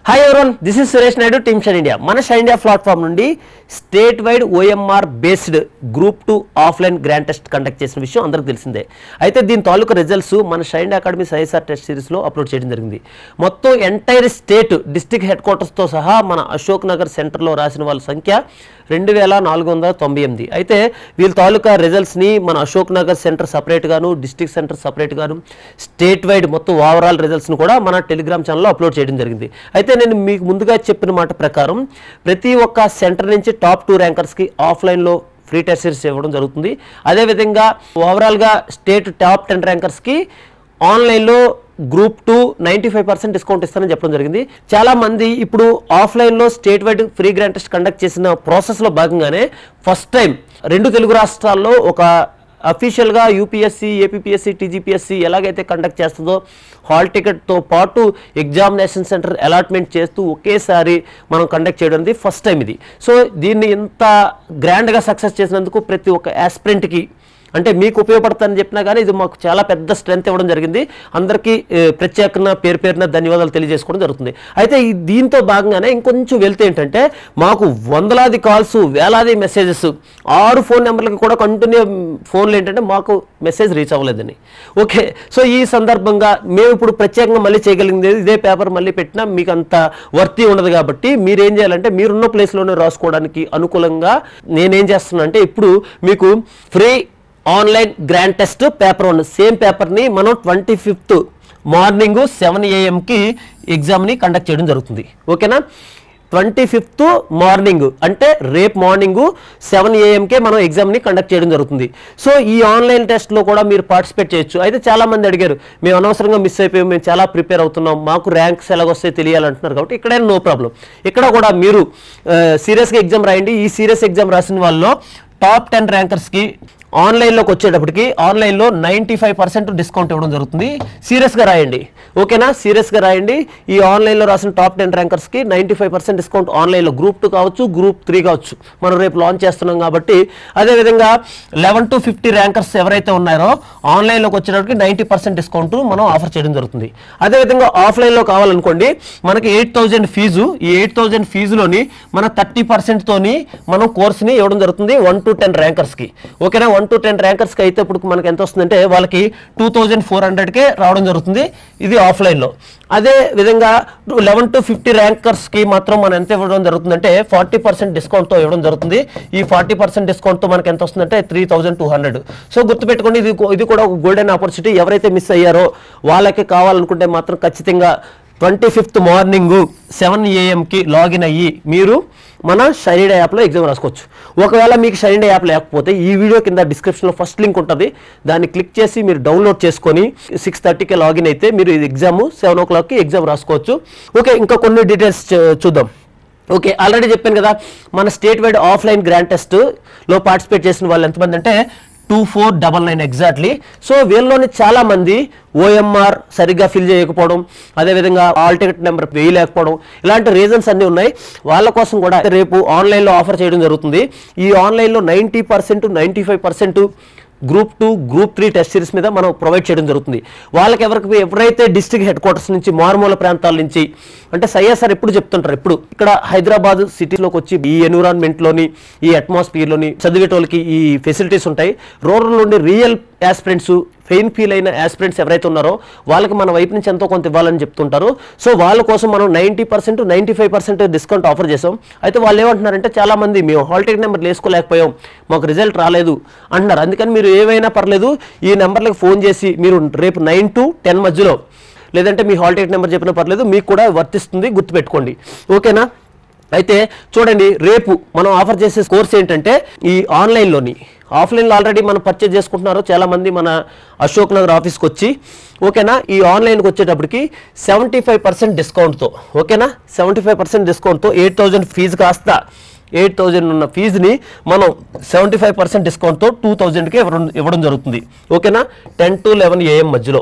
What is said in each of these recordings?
hi everyone this is Suresh Naidu team Shine India మన Shine India platform నుండి state wide OMR based group two offline grand test conduct చేసిన విషయం అందరికీ తెలిసిందే అయితే దీని తాలూకా రిజల్ట్స్ మన Shine India academy ISR test సిరీస్లో అప్లోడ్ చేయడం జరిగింది మొత్తం ఎంటైర్ స్టేట్ డిస్టిక్ హెడ్ క్వార్టర్స్తో సహా మన అశోక్ నగర్ సెంటర్లో రాసిన వాళ్ళ సంఖ్య రెండు వేల నాలుగు వందల తొంభై ఎనిమిది అయితే వీళ్ళ తాలూకా రిజల్ట్స్ని మన అశోక్ నగర్ సెంటర్ సపరేట్ గాను డిస్టిక్ సెంటర్ సపరేట్ గాను స్టేట్ వైడ్ మొత్తం ఓవరాల్ రిజల్ట్స్ని కూడా మన టెలిగ్రామ్ ఛానల్లో అప్లోడ్ చేయడం జరిగింది అయితే నేను మీకు ముందుగా చెప్పిన మాట ప్రకారం ప్రతి ఒక్క సెంటర్ నుంచి టాప్ టూ ర్యాంకర్స్కి ఆఫ్లైన్లో ఫ్రీ టెస్ట్ సిరీస్ ఇవ్వడం జరుగుతుంది అదేవిధంగా ఓవరాల్గా స్టేట్ టాప్ టెన్ ర్యాంకర్స్కి ఆన్లైన్లో group two ninety five percent discount ఇస్తానని చెప్పడం జరిగింది చాలా మంది ఇప్పుడు ఆఫ్లైన్లో state wide free grand test conduct చేసిన ప్రాసెస్లో భాగంగానే ఫస్ట్ టైం రెండు తెలుగు రాష్ట్రాల్లో ఒక అఫీషియల్గా యూపీఎస్సీ ఏపీఎస్సీ టీజీపీఎస్సీ ఎలాగైతే కండక్ట్ చేస్తుందో హాల్ టికెట్తో పాటు ఎగ్జామినేషన్ సెంటర్ అలాట్మెంట్ చేస్తూ ఒకేసారి మనం కండక్ట్ చేయడం అనేది ఫస్ట్ టైం ఇది సో దీన్ని ఇంత గ్రాండ్గా సక్సెస్ చేసినందుకు ప్రతి ఒక్క యాస్పిరెంట్కి అంటే మీకు ఉపయోగపడుతుందని చెప్పినా కానీ ఇది మాకు చాలా పెద్ద స్ట్రెంత్ ఇవ్వడం జరిగింది అందరికీ ఏ, ప్రత్యేకంగా పేరు పేరున ధన్యవాదాలు తెలియజేసుకోవడం జరుగుతుంది అయితే ఈ దీంతో భాగంగానే ఇంకొంచెం వెళ్తే ఏంటంటే మాకు వందలాది కాల్స్ వేలాది మెసేజెస్ ఆరు ఫోన్ నెంబర్లకి కూడా కంటిన్యూ ఫోన్లు ఏంటంటే మాకు మెసేజ్ రీచ్ అవ్వలేదని ఓకే సో ఈ సందర్భంగా మేము ఇప్పుడు ప్రత్యేకంగా మళ్ళీ చేయగలిగింది ఇదే పేపర్ మళ్ళీ పెట్టినా మీకు అంత వర్తి ఉండదు కాబట్టి మీరు ఏం చేయాలంటే మీరున్న ప్లేస్లోనే రాసుకోవడానికి అనుకూలంగా నేనేం చేస్తున్నా అంటే ఇప్పుడు మీకు free online grand test paper one same పేపర్ని మనం ట్వంటీ ఫిఫ్త్ మార్నింగ్ సెవెన్ ఏఎంకి ఎగ్జామ్ని కండక్ట్ చేయడం జరుగుతుంది ఓకేనా ట్వంటీ ఫిఫ్త్ మార్నింగ్ అంటే రేపు మార్నింగ్ సెవెన్ ఏఎంకే మనం ఎగ్జామ్ని కండక్ట్ చేయడం జరుగుతుంది సో ఈ ఆన్లైన్ టెస్ట్లో కూడా మీరు పార్టిసిపేట్ చేయొచ్చు అయితే చాలా మంది అడిగారు మేము అనవసరంగా మిస్ అయిపోయాం మేము చాలా ప్రిపేర్ అవుతున్నాం మాకు ర్యాంక్స్ ఎలాగొస్తాయి తెలియాలంటున్నారు కాబట్టి ఇక్కడైనా నో ప్రాబ్లం ఇక్కడ కూడా మీరు సీరియస్గా ఎగ్జామ్ రాయండి ఈ సీరియస్ ఎగ్జామ్ రాసిన వాళ్ళలో టాప్ టెన్ ర్యాంకర్స్కి ఆన్లైన్లోకి వచ్చేటప్పటికి ఆన్లైన్లో నైంటీ ఫైవ్ పర్సెంట్ డిస్కౌంట్ ఇవ్వడం జరుగుతుంది సీరియస్గా రాయండి ఓకేనా సీరియస్గా రాయండి ఈ ఆన్లైన్లో రాసిన టాప్ టెన్ ర్యాంకర్స్కి నైంటీ ఫైవ్ పర్సెంట్ డిస్కౌంట్ ఆన్లైన్లో గ్రూప్ టూ కావచ్చు గ్రూప్ త్రీ కావచ్చు మనం రేపు లాంచ్ చేస్తున్నాం కాబట్టి అదేవిధంగా లెవెన్ టు ఫిఫ్టీ ర్యాంకర్స్ ఎవరైతే ఉన్నారో ఆన్లైన్లోకి వచ్చేటప్పటికి నైంటీ పర్సెంట్ డిస్కౌంట్ మనం ఆఫర్ చేయడం జరుగుతుంది అదేవిధంగా ఆఫ్లైన్లో కావాలనుకోండి మనకి ఎయిట్ థౌజండ్ ఫీజు ఈ ఎయిట్ థౌజండ్ ఫీజులోని మన థర్టీ పర్సెంట్తోని మనం కోర్స్ని ఇవ్వడం జరుగుతుంది వన్ టు టెన్ ర్యాంకర్స్కి ఓకేనా వన్ టు టెన్ ర్యాంకర్స్కి అయితే ఇప్పుడు మనకి ఎంత వస్తుందంటే వాళ్ళకి టూ థౌజండ్ ఫోర్ హండ్రెడ్కే రావడం జరుగుతుంది ఇది ఆఫ్లైన్లో అదే విధంగా లెవెన్ టు ఫిఫ్టీ ర్యాంకర్స్కి మాత్రం మనం ఎంత ఇవ్వడం జరుగుతుందంటే ఫార్టీ పర్సెంట్ డిస్కౌంట్తో ఇవ్వడం జరుగుతుంది ఈ ఫార్టీ పర్సెంట్ డిస్కౌంట్తో మనకి ఎంత వస్తుందంటే three thousand two hundred so గుర్తుపెట్టుకోండి ఇది ఇది కూడా ఒక గోల్డెన్ ఆపర్చునిటీ ఎవరైతే మిస్ అయ్యారో వాళ్ళకి కావాలనుకుంటే మాత్రం ఖచ్చితంగా ట్వంటీ ఫిఫ్త్ మార్నింగ్ సెవెన్ ఏఎంకి లాగిన్ అయ్యి మీరు మన షైనిడే యాప్లో ఎగ్జామ్ రాసుకోవచ్చు ఒకవేళ మీకు షైనిడే యాప్ లేకపోతే ఈ వీడియో కింద డిస్క్రిప్షన్లో ఫస్ట్ లింక్ ఉంటుంది దాన్ని క్లిక్ చేసి మీరు డౌన్లోడ్ చేసుకొని సిక్స్ థర్టీకి లాగిన్ అయితే మీరు ఇది ఎగ్జామ్ సెవెన్ ఓ క్లాక్కి ఎగ్జామ్ రాసుకోవచ్చు ఓకే ఇంకా కొన్ని డీటెయిల్స్ చూ- చూద్దాం ఓకే ఆల్రెడీ చెప్పాను కదా మన స్టేట్ వైడ్ ఆఫ్లైన్ గ్రాండ్ టెస్ట్లో పార్టిసిపేట్ చేసిన వాళ్ళు ఎంతమంది అంటే two four double nine exactly so వీళ్ళలోని చాలా మంది ఓఎంఆర్ సరిగ్గా ఫిల్ చేయకపోవడం అదేవిధంగా ఆల్ టికెట్ నెంబర్ వేయలేకపోవడం ఇలాంటి రీజన్స్ అన్నీ ఉన్నాయి వాళ్ళ కోసం కూడా రేపు ఆన్లైన్లో ఆఫర్ చేయడం జరుగుతుంది ఈ ఆన్లైన్లో ninety percent ninety five percent group two group three test series మీద మనం ప్రొవైడ్ చేయడం జరుగుతుంది వాళ్ళకి ఎవరికి ఎవరైతే డిస్ట్రిక్ట్ హెడ్ క్వార్టర్స్ నుంచి మారుమూల ప్రాంతాల నుంచి అంటే సయ్యా సార్ ఎప్పుడు చెప్తుంటారు ఎప్పుడు ఇక్కడ హైదరాబాద్ సిటీలోకి వచ్చి ఈ ఎన్విరాన్మెంట్లోని ఈ అట్మాస్ఫియర్లోని చదివేటోళ్ళకి ఈ ఫెసిలిటీస్ ఉంటాయి రూరల్ నుండి రియల్ యాస్పిరెంట్స్ ఫెయిన్ ఫీల్ అయిన యాస్పిరెంట్స్ ఎవరైతే ఉన్నారో వాళ్ళకి మన వైపు నుంచి ఎంతో కొంత ఇవ్వాలని చెప్తుంటారు సో వాళ్ళ కోసం మనం ninety percent ninety five percent discount offer చేసాం అయితే వాళ్ళు ఏమంటున్నారంటే చాలా మంది మేము హాల్ టికెట్ నెంబర్ వేసుకోలేకపోయాం మాకు రిజల్ట్ రాలేదు అంటున్నారు అందుకని మీరు ఏవైనా పర్లేదు ఈ నెంబర్లకు ఫోన్ చేసి మీరు రేపు నైన్ టు టెన్ మధ్యలో లేదంటే మీ హాల్ టికెట్ నెంబర్ చెప్పినా పర్లేదు మీకు కూడా వర్తిస్తుంది గుర్తుపెట్టుకోండి ఓకేనా అయితే చూడండి రేపు మనం ఆఫర్ చేసే కోర్స్ ఏంటంటే ఈ ఆన్లైన్లోని ఆఫ్లైన్లో ఆల్రెడీ మనం పర్చేజ్ చేసుకుంటున్నారు చాలామంది మన అశోక్ నగర్ ఆఫీస్కి వచ్చి ఓకేనా ఈ ఆన్లైన్కి వచ్చేటప్పటికి సెవెంటీ ఫైవ్ పర్సెంట్ డిస్కౌంట్తో ఓకేనా సెవెంటీ ఫైవ్ పర్సెంట్ డిస్కౌంట్తో ఎయిట్ థౌజండ్ ఫీజు కాస్త ఎయిట్ థౌజండ్ ఉన్న ఫీజుని మనం సెవెంటీ ఫైవ్ పర్సెంట్ డిస్కౌంట్తో టూ థౌజండ్కి ఇవ్వడం ఇవ్వడం జరుగుతుంది ఓకేనా టెన్ టు లెవెన్ ఏఎం మధ్యలో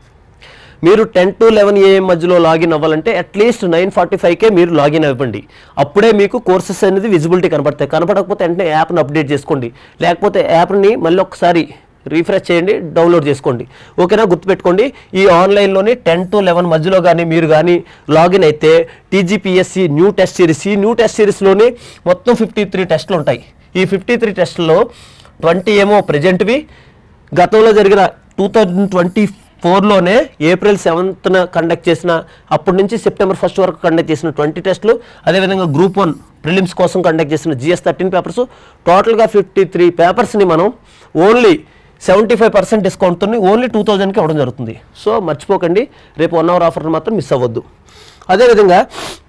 మీరు టెన్ టు లెవెన్ ఏఎం మధ్యలో లాగిన్ అవ్వాలంటే అట్లీస్ట్ నైన్ ఫార్టీ ఫైవ్కే మీరు లాగిన్ అవ్వండి అప్పుడే మీకు కోర్సెస్ అనేది విజిబిలిటీ కనపడతాయి కనపడకపోతే వెంటనే యాప్ని అప్డేట్ చేసుకోండి లేకపోతే యాప్ని మళ్ళీ ఒకసారి రీఫ్రెష్ చేయండి డౌన్లోడ్ చేసుకోండి ఓకేనా గుర్తుపెట్టుకోండి ఈ ఆన్లైన్లోని టెన్ టు లెవెన్ మధ్యలో కానీ మీరు కానీ లాగిన్ అయితే టీజీపీఎస్సి న్యూ టెస్ట్ సిరీస్ ఈ న్యూ టెస్ట్ సిరీస్లోని మొత్తం ఫిఫ్టీ త్రీ టెస్టులు ఉంటాయి ఈ ఫిఫ్టీ త్రీ టెస్టుల్లో ట్వంటీ ఏమో ప్రజెంట్వి గతంలో జరిగిన టూ థౌజండ్ ట్వంటీ ఫోర్లోనే ఏప్రిల్ సెవెంత్న కండక్ట్ చేసిన అప్పటి నుంచి సెప్టెంబర్ ఫస్ట్ వరకు కండక్ట్ చేసిన ట్వంటీ టెస్టులు అదేవిధంగా గ్రూప్ వన్ ప్రిలిమ్స్ కోసం కండక్ట్ చేసిన జిఎస్ థర్టీన్ పేపర్స్ టోటల్గా ఫిఫ్టీ త్రీ పేపర్స్ని మనం ఓన్లీ సెవెంటీ ఫైవ్ పర్సెంట్ డిస్కౌంట్తో ఓన్లీ టూ థౌజండ్కి ఇవ్వడం జరుగుతుంది సో మర్చిపోకండి రేపు వన్ అవర్ ఆఫర్ని మాత్రం మిస్ అవ్వద్దు అదేవిధంగా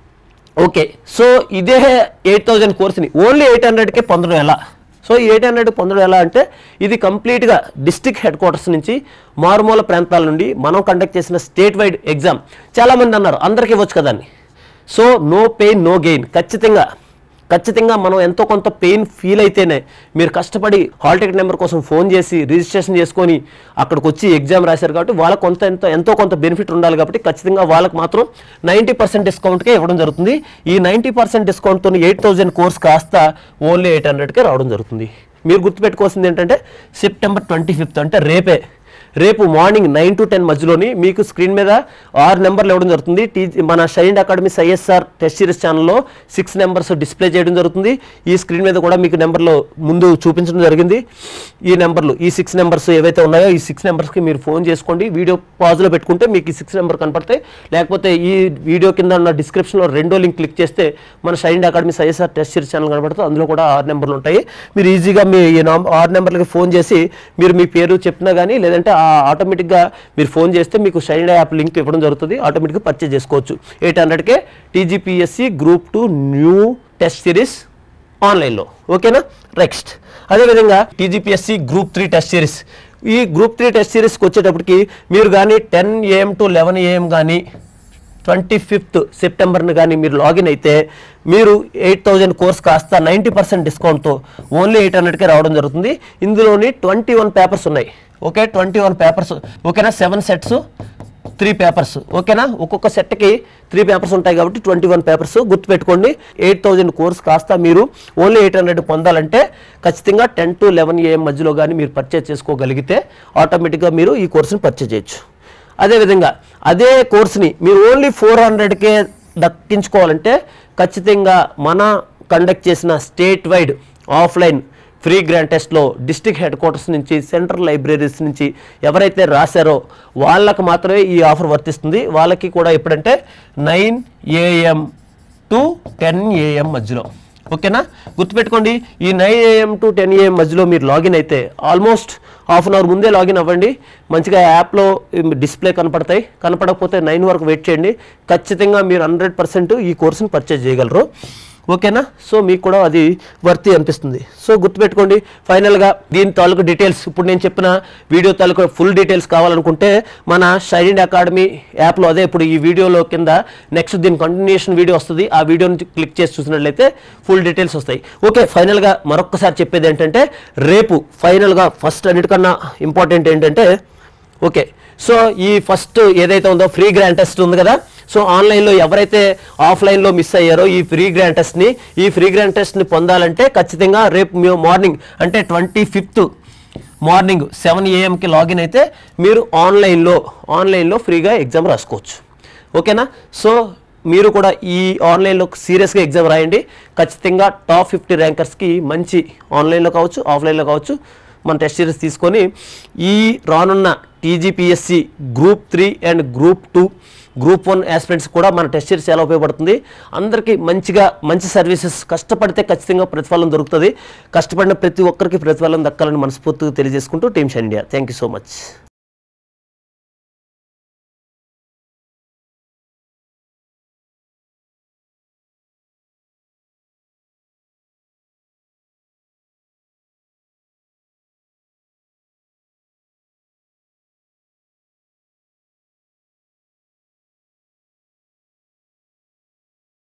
ఓకే సో ఇదే ఎయిట్ థౌజండ్ కోర్స్ని ఓన్లీ ఎయిట్ హండ్రెడ్కే పొందడం ఎలా సో ఈ ఎయిట్ హండ్రెడ్ పొందడం ఎలా అంటే ఇది కంప్లీట్గా డిస్టిక్ హెడ్ క్వార్టర్స్ నుంచి మారుమూల ప్రాంతాల నుండి మనం కండక్ట్ చేసిన స్టేట్ వైడ్ ఎగ్జామ్ చాలామంది అన్నారు అందరికీ ఇవ్వచ్చు కదా అని so no pain no gain ఖచ్చితంగా ఖచ్చితంగా మనం ఎంతో కొంత పెయిన్ ఫీల్ అయితేనే మీరు కష్టపడి హాల్ టికెట్ నెంబర్ కోసం ఫోన్ చేసి రిజిస్ట్రేషన్ చేసుకొని అక్కడికి వచ్చి ఎగ్జామ్ రాశారు కాబట్టి వాళ్ళకి కొంత ఎంతో ఎంతో కొంత బెనిఫిట్ ఉండాలి కాబట్టి ఖచ్చితంగా వాళ్ళకి మాత్రం నైంటీ పర్సెంట్ డిస్కౌంట్కే ఇవ్వడం జరుగుతుంది ఈ నైంటీ పర్సెంట్ డిస్కౌంట్తో ఎయిట్ థౌజండ్ కోర్స్ కాస్త ఓన్లీ ఎయిట్ హండ్రెడ్కే రావడం జరుగుతుంది మీరు గుర్తుపెట్టుకోవాల్సింది ఏంటంటే సెప్టెంబర్ ట్వంటీ ఫిఫ్త్ అంటే రేపే రేపు మార్నింగ్ నైన్ టు టెన్ మధ్యలోని మీకు స్క్రీన్ మీద ఆరు నెంబర్లు ఇవ్వడం జరుగుతుంది టీ మన Shine academy's ISR test series ఛానల్లో సిక్స్ నెంబర్స్ డిస్ప్లే చేయడం జరుగుతుంది ఈ స్క్రీన్ మీద కూడా మీకు నెంబర్లు ముందు చూపించడం జరిగింది ఈ నెంబర్లు ఈ సిక్స్ నెంబర్స్ ఏవైతే ఉన్నాయో ఈ సిక్స్ నెంబర్స్కి మీరు ఫోన్ చేసుకోండి వీడియో పాజ్లో పెట్టుకుంటే మీకు ఈ సిక్స్ నెంబర్ కనపడతాయి లేకపోతే ఈ వీడియో కింద ఉన్న డిస్క్రిప్షన్లో రెండో లింక్ క్లిక్ చేస్తే మన Shine academy's ISR test series channel కనబడుతుంది అందులో కూడా ఆరు నెంబర్లు ఉంటాయి మీరు ఈజీగా మీ ఈ నామ్- ఆరు నెంబర్లకి ఫోన్ చేసి మీరు మీ పేరు చెప్పినా కానీ లేదంటే ఆ ఆటోమేటిక్గా మీరు ఫోన్ చేస్తే మీకు షైన్ యాప్ లింక్ ఇవ్వడం జరుగుతుంది ఆటోమేటిక్గా పర్చేజ్ చేసుకోవచ్చు ఎయిట్ హండ్రెడ్కే TGPSC group two new test series ఆన్లైన్లో ఓకేనా నెక్స్ట్ అదేవిధంగా TGPSC group three test series ఈ గ్రూప్ త్రీ టెస్ట్ సిరీస్కి వచ్చేటప్పటికి మీరు కానీ ten AM to eleven AM కానీ ట్వంటీ ఫిఫ్త్ సెప్టెంబర్ని కానీ మీరు లాగిన్ అయితే మీరు ఎయిట్ థౌజండ్ కోర్స్ కాస్త నైంటీ పర్సెంట్ డిస్కౌంట్తో ఓన్లీ ఎయిట్ హండ్రెడ్కే రావడం జరుగుతుంది ఇందులోని ట్వంటీ వన్ పేపర్స్ ఉన్నాయి ఓకే ట్వంటీ వన్ పేపర్స్ ఓకేనా సెవెన్ సెట్స్ త్రీ పేపర్స్ ఓకేనా ఒక్కొక్క సెట్కి త్రీ పేపర్స్ ఉంటాయి కాబట్టి ట్వంటీ వన్ పేపర్స్ గుర్తుపెట్టుకోండి ఎయిట్ థౌజండ్ కోర్స్ కాస్త మీరు ఓన్లీ ఎయిట్ హండ్రెడ్ పొందాలంటే ఖచ్చితంగా టెన్ టు లెవెన్ ఏఎం మధ్యలో కానీ మీరు పర్చేజ్ చేసుకోగలిగితే ఆటోమేటిక్గా మీరు ఈ కోర్సుని పర్చేజ్ చేయొచ్చు అదేవిధంగా అదే కోర్స్ని మీరు ఓన్లీ ఫోర్ హండ్రెడ్కే దక్కించుకోవాలంటే ఖచ్చితంగా మన కండక్ట్ చేసిన state wide offline free grand టెస్ట్లో డిస్టిక్ హెడ్ క్వార్టర్స్ నుంచి సెంట్రల్ లైబ్రరీస్ నుంచి ఎవరైతే రాశారో వాళ్ళకి మాత్రమే ఈ ఆఫర్ వర్తిస్తుంది వాళ్ళకి కూడా ఎప్పుడంటే nine AM to ten AM మధ్యలో ఓకేనా గుర్తుపెట్టుకోండి ఈ nine AM to ten AM మధ్యలో మీరు లాగిన్ అయితే ఆల్మోస్ట్ హాఫ్ అన్ అవర్ ముందే లాగిన్ అవ్వండి మంచిగా యాప్లో డిస్ప్లే కనపడతాయి కనపడకపోతే నైన్ వరకు వెయిట్ చేయండి ఖచ్చితంగా మీరు హండ్రెడ్ పర్సెంట్ ఈ కోర్సుని పర్చేజ్ చేయగలరు ఓకేనా సో మీకు కూడా అది వర్తి అనిపిస్తుంది సో గుర్తుపెట్టుకోండి ఫైనల్గా దీని తాలూకు డీటెయిల్స్ ఇప్పుడు నేను చెప్పిన వీడియో తాలూకు ఫుల్ డీటెయిల్స్ కావాలనుకుంటే మన షైనింగ్ అకాడమీ యాప్లో అదే ఇప్పుడు ఈ వీడియోలో కింద నెక్స్ట్ దీని కంటిన్యూషన్ వీడియో వస్తుంది ఆ వీడియోని క్లిక్ చేసి చూసినట్లయితే ఫుల్ డీటెయిల్స్ వస్తాయి ఓకే ఫైనల్గా మరొకసారి చెప్పేది ఏంటంటే రేపు ఫైనల్గా ఫస్ట్ అన్నిటికన్నా ఇంపార్టెంట్ ఏంటంటే ఓకే సో ఈ ఫస్ట్ ఏదైతే ఉందో ఫ్రీ గ్రాండ్ టెస్ట్ ఉంది కదా సో ఆన్లైన్లో ఎవరైతే ఆఫ్లైన్లో మిస్ అయ్యారో ఈ ఫ్రీ గ్రాండ్ టెస్ట్ని ఈ ఫ్రీ గ్రాండ్ టెస్ట్ని పొందాలంటే ఖచ్చితంగా రేపు మీ మార్నింగ్ అంటే ట్వంటీ ఫిఫ్త్ మార్నింగ్ సెవెన్ ఏఎంకి లాగిన్ అయితే మీరు ఆన్లైన్లో ఆన్లైన్లో ఫ్రీగా ఎగ్జామ్ రాసుకోవచ్చు ఓకేనా సో మీరు కూడా ఈ ఆన్లైన్లో సీరియస్గా ఎగ్జామ్ రాయండి ఖచ్చితంగా టాప్ ఫిఫ్టీ ర్యాంకర్స్కి మంచి ఆన్లైన్లో కావచ్చు ఆఫ్లైన్లో కావచ్చు మన టెస్ట్ సిరీస్ తీసుకొని ఈ రానున్న TGPSC group three and group two group one aspirants కూడా మన టెస్ట్ సిరీస్ ఎలా ఉపయోగపడుతుంది అందరికీ మంచిగా మంచి సర్వీసెస్ కష్టపడితే ఖచ్చితంగా ప్రతిఫలం దొరుకుతుంది కష్టపడిన ప్రతి ఒక్కరికి ప్రతిఫలం దక్కాలని మనస్ఫూర్తిగా తెలియజేసుకుంటూ teams India thank you so much